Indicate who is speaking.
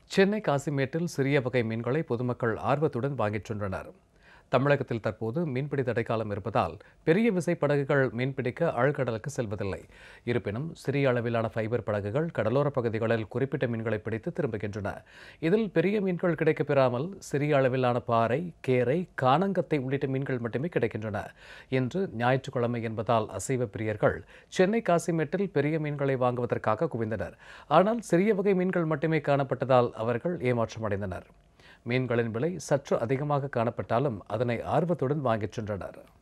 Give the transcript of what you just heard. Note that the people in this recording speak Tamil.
Speaker 1: சென்னை காசிமேட்டில் சிறிய வகை மீன்களை பொதுமக்கள் ஆர்வத்துடன் வாங்கிச் சென்றனர் தமிழகத்தில் தற்போது மீன்பிடி தடைக்காலம் இருப்பதால் பெரிய விசை படகுகள் மீன்பிடிக்க ஆழ்கடலுக்கு செல்வதில்லை இருப்பினும் சிறிய அளவிலான ஃபைபர் படகுகள் கடலோரப் பகுதிகளில் குறிப்பிட்ட மீன்களை பிடித்து திரும்புகின்றன இதில் பெரிய மீன்கள் கிடைக்கப்பெறாமல் சிறிய அளவிலான பாறை கேரை காணங்கத்தை உள்ளிட்ட மீன்கள் மட்டுமே கிடைக்கின்றன இன்று ஞாயிற்றுக்கிழமை என்பதால் அசைவ பிரியர்கள் சென்னை காசிமேட்டில் பெரிய மீன்களை வாங்குவதற்காக குவிந்தனர் ஆனால் சிறிய வகை மீன்கள் மட்டுமே காணப்பட்டதால் அவர்கள் ஏமாற்றமடைந்தனர் மீன்களின் விலை சற்று அதிகமாக காணப்பட்டாலும் அதனை ஆர்வத்துடன் வாங்கிச் சென்றனர்